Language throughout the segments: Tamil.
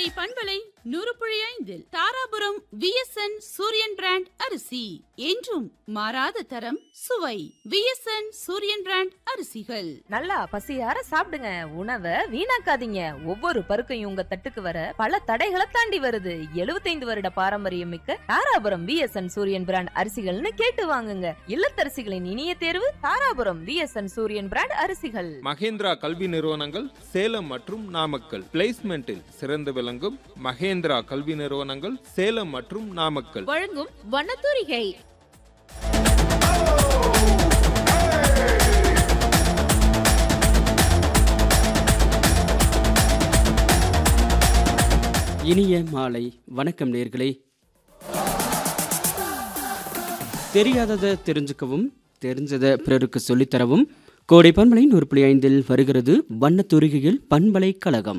கோடை பண்பலை நூறு புள்ளி ஐந்தில் தாராபுரம் விஎஸ்என் சூரியன் பிராண்ட் அரிசி என்றும் மாறாத தரம் சுவை விஎஸ்என் சூரியன் பிராண்ட் அரிசிகள் நல்லா பசியார சாப்பிடுங்க உணவை வீணாக்காதீங்க ஒவ்வொரு பருக்கையும் உங்க தட்டுக்கு வர பல தடைகளை தாண்டி வருது 75 வருட பாரம்பரியம் மிக்க தாராபுரம் விஎஸ்என் சூரியன் பிராண்ட் அரிசிகள்னு கேட்டு வாங்குங்க இல்லத்தரசிகளின் இனிய தேர்வு தாராபுரம் விஎஸ்என் சூரியன் பிராண்ட் அரிசிகள் மகேந்திரா கல்வி நிறுவனங்கள் சேலம் மற்றும் நாமக்கல் பிளேஸ்மெண்டில் சிறந்து விளங்கும் மகேந்திரா கல்வி நிறுவனங்கள் சேலம் மற்றும் நாமக்கல் வழங்கும் வண்ணத்தூரிகை இனிய மாலை வணக்கம் நேர்களே தெரியாததை தெரிஞ்சுக்கவும் தெரிஞ்சதை பிறருக்கு சொல்லித்தரவும் கோடை பண்பலை நூறு புள்ளி ஐந்தில் வருகிறது வண்ணத்துரிகையில் பண்பலை கழகம்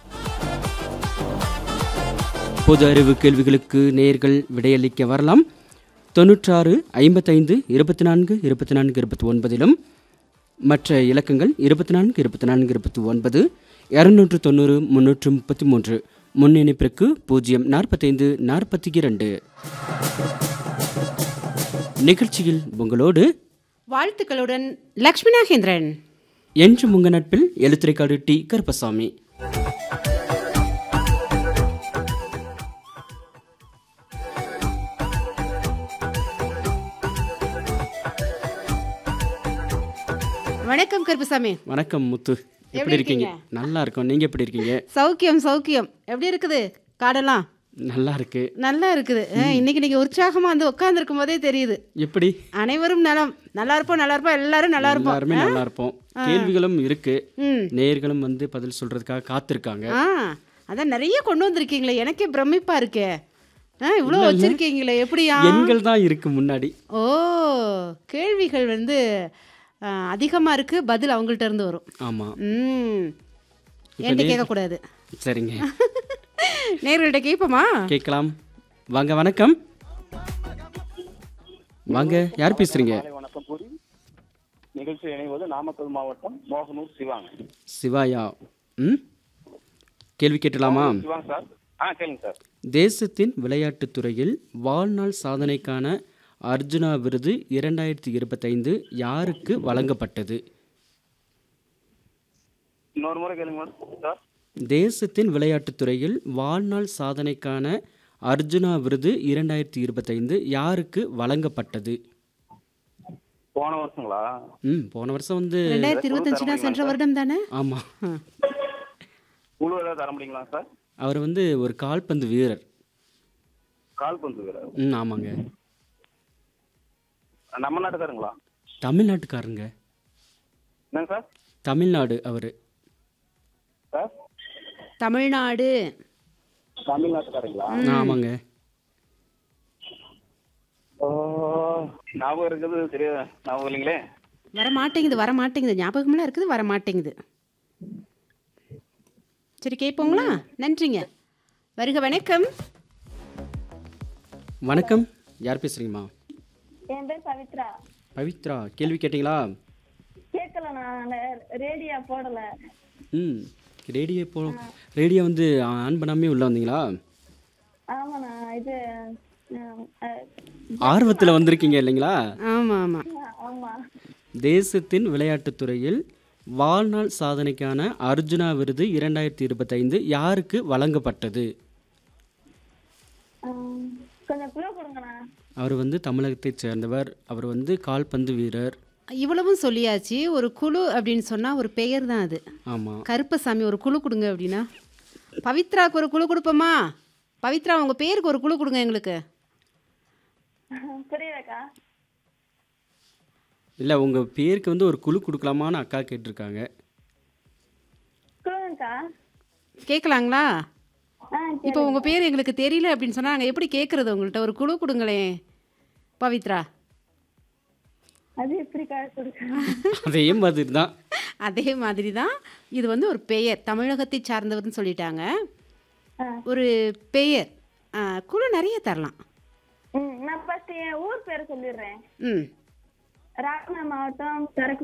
பொது அறிவு கேள்விகளுக்கு நேர்கள் விடையளிக்க வரலாம் தொண்ணூற்றாறு ஐம்பத்தைந்து இருபத்தி நான்கு இருபத்தி நான்கு இருபத்தி ஒன்பதிலும் மற்ற இலக்கங்கள் இருபத்தி நான்கு இருபத்தி நான்கு இருபத்தி ஒன்பது இரநூற்று தொண்ணூறு முன்னூற்று முப்பத்தி மூன்று முன்னிணைப்பிற்கு பூஜ்ஜியம் நாற்பத்தைந்து நாற்பத்தி இரண்டு நிகழ்ச்சியில் உங்களோடு வாழ்த்துக்களுடன் லக்ஷ்மி நாகேந்திரன் என்று உங்க நட்பில் எழுத்துரைக்காடு டி கருப்பசாமி வணக்கம் கருப்புசாமி வணக்கம் முத்து எப்படி எப்படி இருக்கீங்க நல்லா இருக்கோம் நீங்க எப்படி இருக்கீங்க சௌக்கியம் சௌக்கியம் எப்படி இருக்குது காடெல்லாம் நல்லா இருக்கு நல்லா இருக்குது அஹ், இன்னைக்கு நீங்க உற்சாகமா வந்து உட்கார்ந்துருக்கும் போதே தெரியுது எப்படி அனைவரும் நலம் நல்லா இருப்போம் நல்லா இருப்போம் எல்லாரும் நல்லா இருப்போம் எல்லாருமே நல்லா இருப்போம் கேள்விகளும் இருக்கு ம் நேயர்களும் வந்து பதில் சொல்றதுக்காக காத்திருக்காங்க ஆ அதான் நிறைய கொண்டு வந்திருக்கீங்களே எனக்கே பிரமிப்பா இருக்கே ஆ இவ்வளோ வச்சிருக்கீங்களே எப்படியா எண்கள் தான் இருக்கு முன்னாடி ஓ கேள்விகள் வந்து ஆ, அதிகமா இருக்கு பதில் அவங்கள்ட்ட இருந்து வரும் ஆமா ம் என்கிட்ட கேட்கக்கூடாது சரிங்க நேர்கள்ட்ட கேட்போமா கேட்கலாம் வாங்க வணக்கம் வாங்க யார் பேசுறீங்க காலை வணக்கம் கூறி நிகழ்ச்சி இணைவது நாமக்கல் மாவட்டம் மோகனூர் சிவாங்க சிவாயா ம் கேள்வி கேட்டலாமா சிவாங்க சார் ஆ கேளுங்க சார் தேசத்தின் விளையாட்டுத் துறையில் வாழ்நாள் சாதனைக்கான அர்ஜுனா விருது இரண்டாயிரத்தி இருபத்தைந்து யாருக்கு வழங்கப்பட்டது இன்னொரு முறை கேளுங்க மேடம் சார் தேசத்தின் விளையாட்டுத் துறையில் வாழ்நாள் சாதனைக்கான அர்ஜுனா விருது இரண்டாயிரத்தி இருபத்தைந்து யாருக்கு வழங்கப்பட்டது போன வருஷங்களா ம் போன வருஷம் வந்து ரெண்டாயிரத்தி இருபத்தஞ்சுனா சென்ற வருடம் தானே ஆமாம் குழு ஏதாவது தர முடியுங்களா சார் அவர் வந்து ஒரு கால்பந்து வீரர் கால்பந்து வீரர் ம் ஆமாங்க நம்ம நாட்டுக்காரங்களா தமிழ்நாட்டுக்காரங்க என்னங்க சார் தமிழ்நாடு அவர் சார் தமிழ்நாடு தமிழ்நாட்டுக்காரங்களா ஆமாங்க ஓ ஞாபகம் இருக்குது சரியா ஞாபகம் இல்லைங்களே வர மாட்டேங்குது வர மாட்டேங்குது ஞாபகமெல்லாம் இருக்குது வர மாட்டேங்குது சரி கேட்போங்களா நன்றிங்க வருக வணக்கம் வணக்கம் யார் பேசுறீங்கம்மா என் பேர் பவித்ரா பவித்ரா கேள்வி கேட்டிங்களா கேட்கல நான் ரேடியோ போடல ம் ரேடியோ போ ரேடியோ வந்து ஆன் பண்ணாமே உள்ளே வந்தீங்களா ஆமாண்ணா இது அஹ், அஹ், ஆர்வத்தில் வந்திருக்கீங்க இல்லைங்களா ஆமாம் ஆமாம் ஆமா தேசத்தின் விளையாட்டுத் துறையில் வாழ்நாள் சாதனைக்கான அர்ஜுனா விருது இரண்டாயிரத்தி இருபத்தைந்து யாருக்கு வழங்கப்பட்டது அஹ், கொஞ்சம் குழு கொடுங்கண்ணா அவர் வந்து தமிழகத்தைச் சேர்ந்தவர் அவர் வந்து கால்பந்து வீரர் இவ்வளவும் சொல்லியாச்சு ஒரு குழு அப்படின்னு சொன்னால் ஒரு பெயர் தான் அது ஆமாம் கருப்பசாமி ஒரு குழு கொடுங்க அப்படின்னா பவித்ராக்கு ஒரு குழு கொடுப்போமா பவித்ரா உங்கள் பேருக்கு ஒரு குழு கொடுங்க எங்களுக்கு புரியலக்கா இல்லை உங்கள் பேருக்கு வந்து ஒரு குழு கொடுக்கலாமான்னு அக்கா கேட்டிருக்காங்க குழுங்கக்கா கேட்கலாங்களா ஆ இப்போ உங்கள் பேர் எங்களுக்கு தெரியல அப்படின்னு சொன்னால் நாங்கள் எப்படி கேட்குறது உங்கள்கிட்ட ஒரு குழு கொடுங்களேன் பவித்ரா அது எப்படிக்கா கொடுக்க அதே மாதிரி தான் அதே மாதிரி தான் இது வந்து ஒரு பெயர் தமிழகத்தை சார்ந்தவர்னு சொல்லிட்டாங்க ஒரு பெயர் ஆ, குழு நிறைய தரலாம் ம் நான் ஃபர்ஸ்ட் என் ஊர் பேரை சொல்லிடுறேன் ம் ராமநாதபுரம் மாவட்டம் சரக்கு